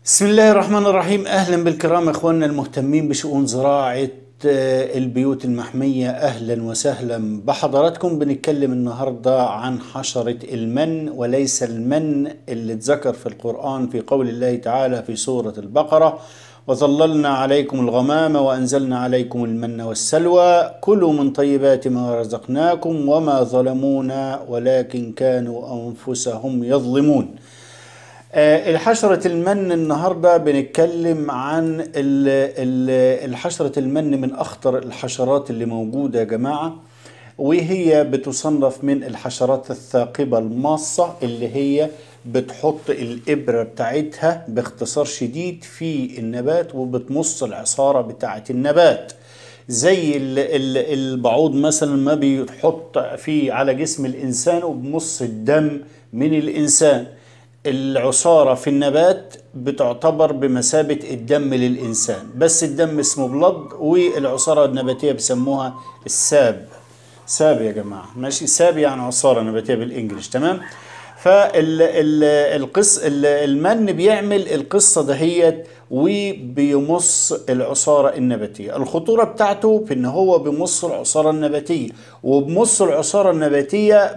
بسم الله الرحمن الرحيم اهلا بالكرام اخواننا المهتمين بشؤون زراعه آه، البيوت المحميه اهلا وسهلا بحضراتكم بنتكلم النهارده عن حشره المن وليس المن اللي اتذكر في القران في قول الله تعالى في سوره البقره وظللنا عليكم الغمام وانزلنا عليكم المن والسلوى كلوا من طيبات ما رزقناكم وما ظلمونا ولكن كانوا انفسهم يظلمون آه، الحشرة المن النهاردة بنتكلم عن ال- ال- الحشرة المن من أخطر الحشرات اللي موجودة يا جماعة وهي بتصنف من الحشرات الثاقبة الماصة اللي هي بتحط الإبرة بتاعتها باختصار شديد في النبات وبتمص العصارة بتاعت النبات زي ال- ال- البعوض مثلا ما بيحط فيه على جسم الإنسان وبمص الدم من الإنسان العصارة في النبات بتعتبر بمثابة الدم للإنسان بس الدم اسمه بلد والعصارة النباتية بيسموها الساب ساب يا جماعة ماشي ساب يعني عصارة نباتية بالإنجليش تمام فالقص المن بيعمل القصة دهيت وبيمص العصارة النباتية الخطورة بتاعته في ان هو بيمص العصارة النباتية وبمص العصارة النباتية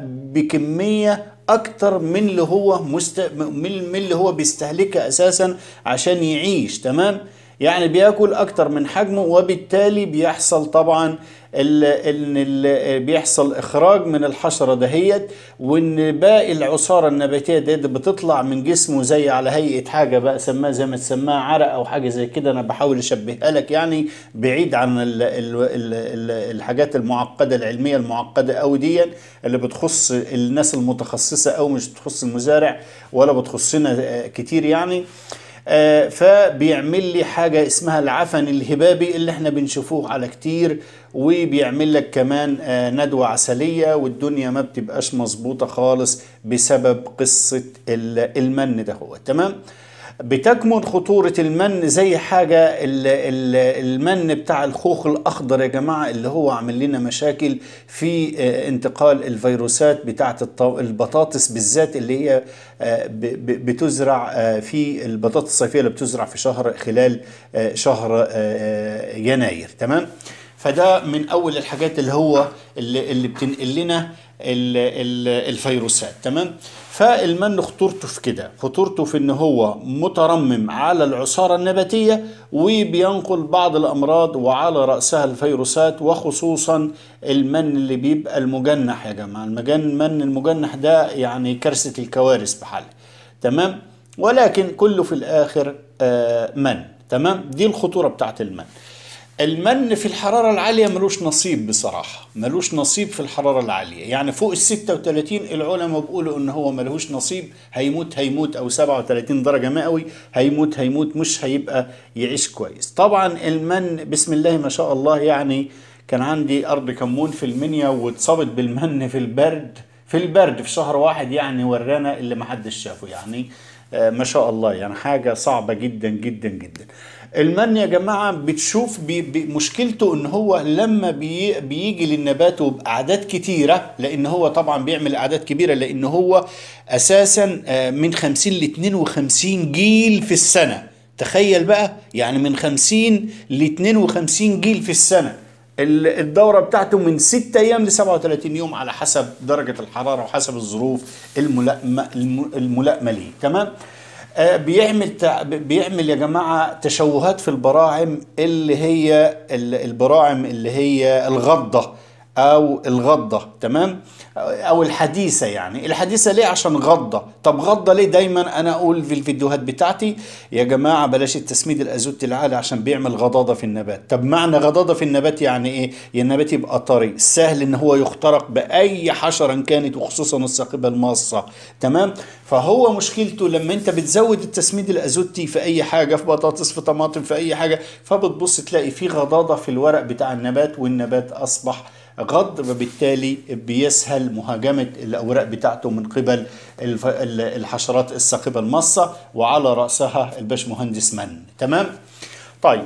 بكمية اكتر من اللي هو مست... من من اللي هو بيستهلكها اساسا عشان يعيش تمام يعني بياكل اكتر من حجمه وبالتالي بيحصل طبعا ال... ان ال... بيحصل اخراج من الحشره دهيت وان باقي العصاره النباتيه ديت بتطلع من جسمه زي على هيئه حاجه بقى سماها زي ما تسماها عرق او حاجه زي كده انا بحاول اشبهها لك يعني بعيد عن ال... ال... ال... ال... الحاجات المعقده العلميه المعقده قوي دي اللي بتخص الناس المتخصصه او مش بتخص المزارع ولا بتخصنا آه، كتير يعني آه، فبيعمل لي حاجة اسمها العفن الهبابي اللي احنا بنشوفوه على كتير وبيعمل لك كمان آه، ندوة عسلية والدنيا ما بتبقاش مظبوطة خالص بسبب قصة ال- المن ده هو تمام بتكمن خطورة المن زي حاجة ال- ال- المن بتاع الخوخ الأخضر يا جماعة اللي هو عامل لنا مشاكل في آه، انتقال الفيروسات بتاعة الط- البطاطس بالذات اللي هي آه، ب- ب- بتزرع آه، في البطاطس الصيفية اللي بتزرع في شهر خلال آه، شهر آه، يناير تمام فده من أول الحاجات اللي هو اللي, اللي بتنقل لنا ال- ال- الفيروسات تمام فالمن خطورته في كده خطورته في ان هو مترمم على العصارة النباتية وبينقل بعض الامراض وعلى رأسها الفيروسات وخصوصا المن اللي بيبقى المجنح يا جماعة المجن المن المجنح ده يعني كارثة الكوارث بحال تمام ولكن كله في الاخر آه، من تمام دي الخطورة بتاعت المن المن في الحرارة العالية ملوش نصيب بصراحة ملوش نصيب في الحرارة العالية يعني فوق ال 36 العلماء بيقولوا ان هو ملهوش نصيب هيموت هيموت او 37 درجة مئوي هيموت هيموت مش هيبقى يعيش كويس طبعا المن بسم الله ما شاء الله يعني كان عندي ارض كمون في المنيا واتصابت بالمن في البرد في البرد في شهر واحد يعني ورانا اللي ما حدش شافه يعني آه، ما شاء الله يعني حاجة صعبة جدا جدا جدا المن يا جماعة بتشوف بي بي مشكلته ان هو لما بي بيجي للنبات وبأعداد كتيرة لان هو طبعا بيعمل أعداد كبيرة لان هو اساسا آه، من 50 ل 52 جيل في السنة تخيل بقى يعني من 50 ل 52 جيل في السنة ال- الدورة بتاعته من 6 أيام ل 37 يوم على حسب درجة الحرارة وحسب الظروف الملائمة الم- الملائمة ليه تمام آه، بيعمل تع- بيعمل يا جماعة تشوهات في البراعم اللي هي ال- البراعم اللي هي الغضة او الغضه تمام او الحديثه يعني الحديثه ليه عشان غضه طب غضه ليه دايما انا اقول في الفيديوهات بتاعتي يا جماعه بلاش التسميد الازوتي العالي عشان بيعمل غضاضه في النبات طب معنى غضاضه في النبات يعني ايه يا النبات يبقى طري سهل ان هو يخترق باي حشره إن كانت وخصوصا الثاقبه الماصه تمام فهو مشكلته لما انت بتزود التسميد الازوتي في اي حاجه في بطاطس في طماطم في اي حاجه فبتبص تلاقي في غضاضه في الورق بتاع النبات والنبات اصبح غض وبالتالي بيسهل مهاجمة الأوراق بتاعته من قبل الف- ال- الحشرات الثاقبة المصة وعلى رأسها الباشمهندس من تمام؟ طيب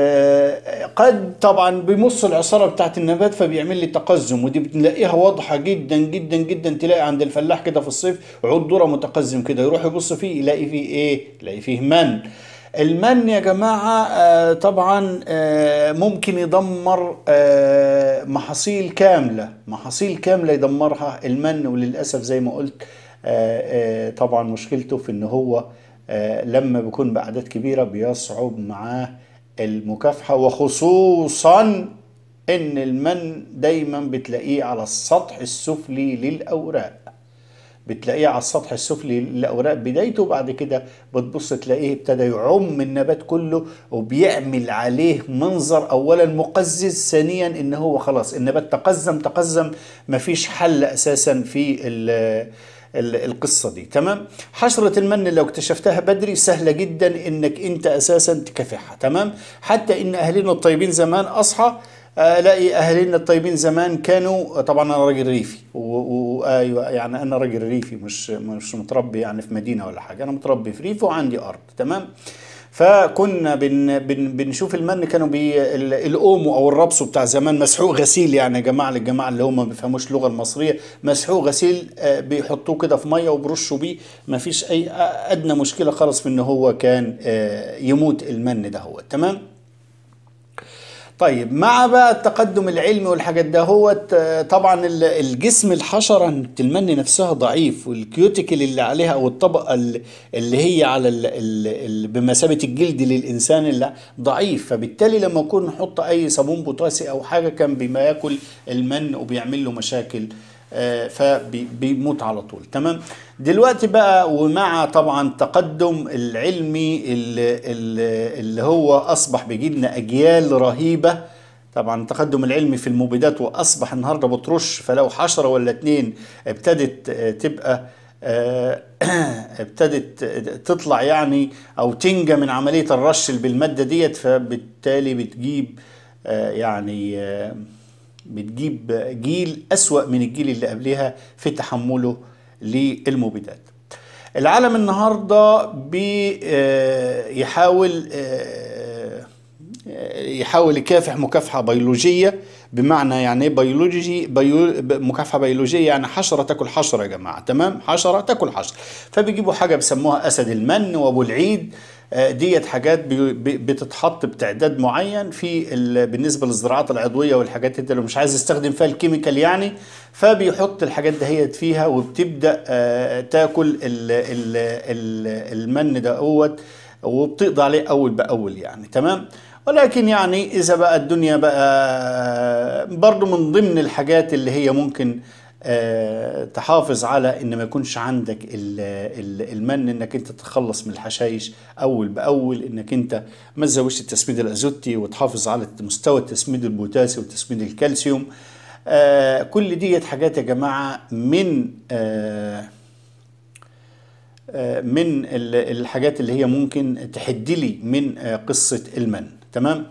آه قد طبعا بيمص العصارة بتاعت النبات فبيعمل لي تقزم ودي بنلاقيها واضحة جدا جدا جدا تلاقي عند الفلاح كده في الصيف عود ذرة متقزم كده يروح يبص فيه يلاقي فيه ايه؟ يلاقي فيه من المن يا جماعة آه، طبعا آه، ممكن يدمر آه، محاصيل كاملة محاصيل كاملة يدمرها المن وللأسف زي ما قلت آه، آه، طبعا مشكلته في ان هو آه، لما بيكون بأعداد كبيرة بيصعب معاه المكافحة وخصوصا ان المن دايما بتلاقيه على السطح السفلي للأوراق بتلاقيه على السطح السفلي للأوراق بدايته وبعد كده بتبص تلاقيه ابتدى يعم النبات كله وبيعمل عليه منظر أولا مقزز ثانيا إن هو خلاص النبات تقزم تقزم مفيش حل أساسا في ال- ال- القصة دي تمام حشرة المن لو اكتشفتها بدري سهلة جدا انك انت اساسا تكافحها تمام حتى ان اهالينا الطيبين زمان اصحى الاقي اهالينا الطيبين زمان كانوا طبعا انا راجل ريفي وايوه يعني انا راجل ريفي مش مش متربي يعني في مدينه ولا حاجه انا متربي في ريف وعندي ارض تمام فكنا بن بن بنشوف المن كانوا بي ال- الاومو او الربسو بتاع زمان مسحوق غسيل يعني يا جماعه للجماعه اللي هم ما بيفهموش اللغه المصريه مسحوق غسيل آه، بيحطوه كده في ميه وبرشوا بيه ما فيش اي ادنى مشكله خالص في ان هو كان آه، يموت المن ده هو تمام طيب مع بقى التقدم العلمي والحاجات ده هو طبعا ال- الجسم الحشرة المن نفسها ضعيف والكيوتيكل اللي عليها او الطبقة ال- اللي هي على ال ال ال بمثابة الجلد للإنسان اللي ضعيف فبالتالي لما يكون نحط أي صابون بوتاسي أو حاجة كان بما ياكل المن وبيعمل له مشاكل آه، فبيموت على طول تمام دلوقتي بقى ومع طبعا تقدم العلمي اللي, اللي اللي هو اصبح بيجيلنا اجيال رهيبه طبعا التقدم العلمي في المبيدات واصبح النهارده بترش فلو حشره ولا اتنين ابتدت آه، تبقى آه، ابتدت تطلع يعني او تنجى من عمليه الرش اللي بالماده ديت فبالتالي بتجيب آه، يعني آه، بتجيب جيل أسوأ من الجيل اللي قبلها في تحمله للمبيدات العالم النهاردة بيحاول يحاول يكافح مكافحة بيولوجية بمعنى يعني ايه بيولوجي بيو مكافحة بيولوجية يعني حشرة تاكل حشرة يا جماعة تمام حشرة تاكل حشرة فبيجيبوا حاجة بيسموها أسد المن وأبو العيد آه، ديت حاجات بي- بي- بتتحط بتعداد معين في ال- بالنسبه للزراعات العضويه والحاجات دي اللي مش عايز يستخدم فيها الكيميكال يعني فبيحط الحاجات دهيت فيها وبتبدا آه، تاكل ال- ال- ال- المن دوت وبتقضي عليه اول باول يعني تمام ولكن يعني اذا بقى الدنيا بقى برضو من ضمن الحاجات اللي هي ممكن آه، تحافظ على ان ما يكونش عندك ال- ال- المن انك انت تتخلص من الحشائش اول باول انك انت ما تزودش التسميد الازوتي وتحافظ على مستوى التسميد البوتاسي وتسميد الكالسيوم آه، كل ديت حاجات يا جماعه من آه، آه، من ال- الحاجات اللي هي ممكن تحدلي من آه، قصه المن تمام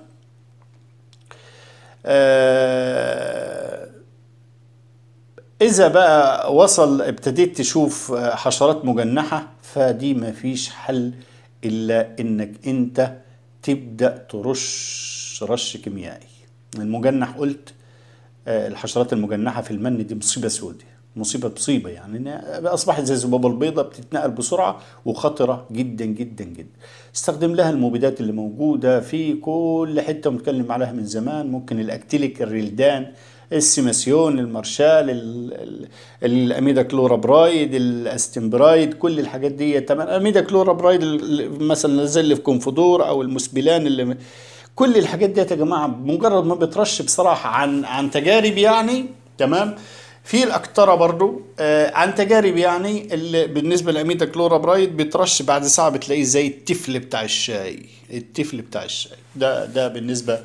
آه، إذا بقى وصل ابتديت تشوف حشرات مجنحة فدي مفيش حل إلا إنك أنت تبدأ ترش رش كيميائي المجنح قلت آه، الحشرات المجنحة في المن دي مصيبة سودة مصيبة مصيبة يعني إنها أصبحت زي الذبابة البيضاء بتتنقل بسرعة وخطرة جدا جدا جدا استخدم لها المبيدات اللي موجودة في كل حتة متكلم عليها من زمان ممكن الأكتيليك الريلدان السيماسيون المارشال ال- ال- الاميدا كلورابرايد الاستمبرايد كل الحاجات دي تمام الاميدا كلورابرايد ال- ال- مثلا زي اللي في كونفودور او المسبلان اللي كل الحاجات دي يا جماعه مجرد ما بترش بصراحه عن عن تجارب يعني تمام في الاكترة برضو آه عن تجارب يعني اللي بالنسبه لاميدا كلورابرايد بترش بعد ساعه بتلاقيه زي التفل بتاع الشاي التفل بتاع الشاي ده ده بالنسبه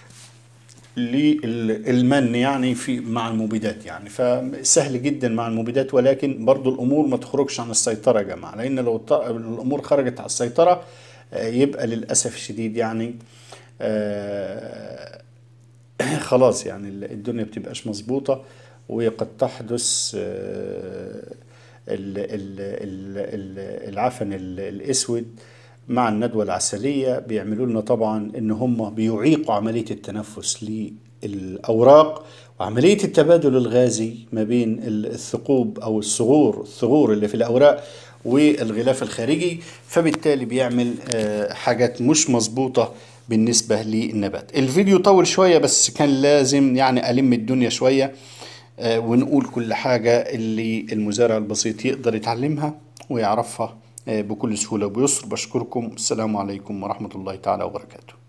للمن يعني في مع المبيدات يعني فسهل جدا مع المبيدات ولكن برضو الامور ما تخرجش عن السيطره يا جماعه لان لو الط- الامور خرجت عن السيطره آه، يبقى للاسف الشديد يعني آه، خلاص يعني الدنيا بتبقاش مظبوطه وقد تحدث آه، ال- ال- ال- ال- العفن ال- الاسود مع الندوة العسلية بيعملوا لنا طبعا ان هم بيعيقوا عملية التنفس للأوراق وعملية التبادل الغازي ما بين ال- الثقوب أو الصغور الثغور اللي في الأوراق والغلاف الخارجي فبالتالي بيعمل آه، حاجات مش مظبوطة بالنسبة للنبات الفيديو طول شوية بس كان لازم يعني ألم الدنيا شوية آه، ونقول كل حاجة اللي المزارع البسيط يقدر يتعلمها ويعرفها آه، بكل سهولة وبيسر بشكركم السلام عليكم ورحمة الله تعالى وبركاته